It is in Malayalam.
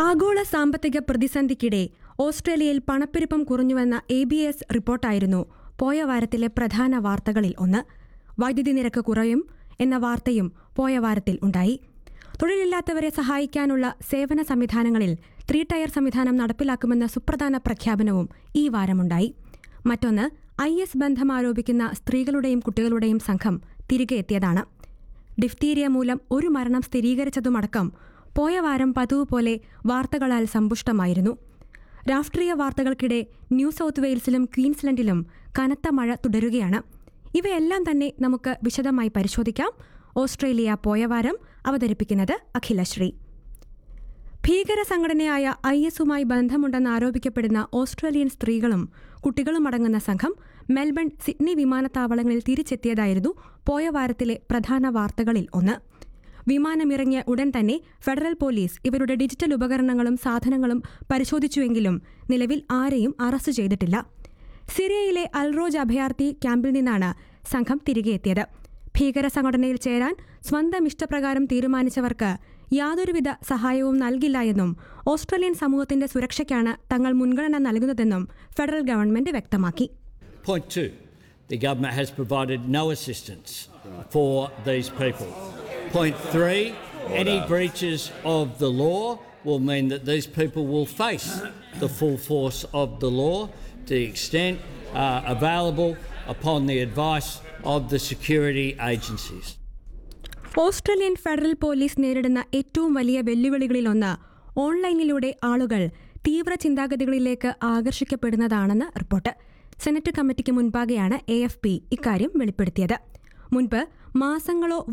ആഗോള സാമ്പത്തിക പ്രതിസന്ധിക്കിടെ ഓസ്ട്രേലിയയിൽ പണപ്പെരുപ്പം കുറഞ്ഞുവെന്ന എ ബി എസ് റിപ്പോർട്ടായിരുന്നു പോയ വാരത്തിലെ പ്രധാന വാർത്തകളിൽ ഒന്ന് വൈദ്യുതി നിരക്ക് കുറയും എന്ന വാർത്തയും പോയ വാരത്തിൽ ഉണ്ടായി തൊഴിലില്ലാത്തവരെ സഹായിക്കാനുള്ള സേവന സംവിധാനങ്ങളിൽ ത്രീ ടയർ സംവിധാനം നടപ്പിലാക്കുമെന്ന സുപ്രധാന പ്രഖ്യാപനവും ഈ വാരമുണ്ടായി മറ്റൊന്ന് ഐ എസ് ബന്ധം ആരോപിക്കുന്ന സ്ത്രീകളുടെയും കുട്ടികളുടെയും സംഘം തിരികെ എത്തിയതാണ് ഡിഫ്തീരിയ മൂലം ഒരു മരണം സ്ഥിരീകരിച്ചതുമടക്കം പോയ വാരം പതിവ് പോലെ വാർത്തകളാൽ സമ്പുഷ്ടമായിരുന്നു രാഷ്ട്രീയ വാർത്തകൾക്കിടെ ന്യൂ സൗത്ത് വെയിൽസിലും ക്വീൻസ്ലൻഡിലും കനത്ത മഴ തുടരുകയാണ് ഇവയെല്ലാം തന്നെ നമുക്ക് വിശദമായി പരിശോധിക്കാം ഓസ്ട്രേലിയ പോയ വാരം അവതരിപ്പിക്കുന്നത് അഖിലശ്രീ ഭീകര സംഘടനയായ ഐ എസുമായി ബന്ധമുണ്ടെന്ന് ആരോപിക്കപ്പെടുന്ന ഓസ്ട്രേലിയൻ സ്ത്രീകളും കുട്ടികളും അടങ്ങുന്ന സംഘം മെൽബൺ സിഡ്നി വിമാനത്താവളങ്ങളിൽ തിരിച്ചെത്തിയതായിരുന്നു പോയ വാരത്തിലെ പ്രധാന വാർത്തകളിൽ ഒന്ന് വിമാനമിറങ്ങിയ ഉടൻ തന്നെ ഫെഡറൽ പോലീസ് ഇവരുടെ ഡിജിറ്റൽ ഉപകരണങ്ങളും സാധനങ്ങളും പരിശോധിച്ചുവെങ്കിലും നിലവിൽ ആരെയും അറസ്റ്റ് ചെയ്തിട്ടില്ല സിറിയയിലെ അൽറോജ് അഭയാർത്ഥി ക്യാമ്പിൽ നിന്നാണ് സംഘം തിരികെ എത്തിയത് ഭീകര സംഘടനയിൽ ചേരാൻ സ്വന്തം ഇഷ്ടപ്രകാരം തീരുമാനിച്ചവർക്ക് യാതൊരുവിധ സഹായവും നൽകില്ല എന്നും ഓസ്ട്രേലിയൻ സമൂഹത്തിന്റെ സുരക്ഷയ്ക്കാണ് തങ്ങൾ മുൻഗണന നൽകുന്നതെന്നും ഫെഡറൽ ഗവൺമെന്റ് വ്യക്തമാക്കി Point two, the government has provided no assistance for these people. Point three, any breaches of the law will mean that these people will face the full force of the law to the extent uh, available upon the advice of the security agencies. Australian federal police നേരിടുന്ന ഏറ്റവും വലിയ വെല്ലുവിളികളിലൊന്ന് ഓൺലൈനിലൂടെ ആളുകൾ തീവ്ര ചിന്താഗതികളിലേക്ക് ആകർഷിക്കപ്പെടുന്നതാണെന്ന് റിപ്പോർട്ട് സെനറ്റ് കമ്മിറ്റിക്ക് മുൻപാകെയാണ് എ എഫ് പി ഇക്കാര്യം വെളിപ്പെടുത്തിയത് മുൻപ് മാസങ്ങളോ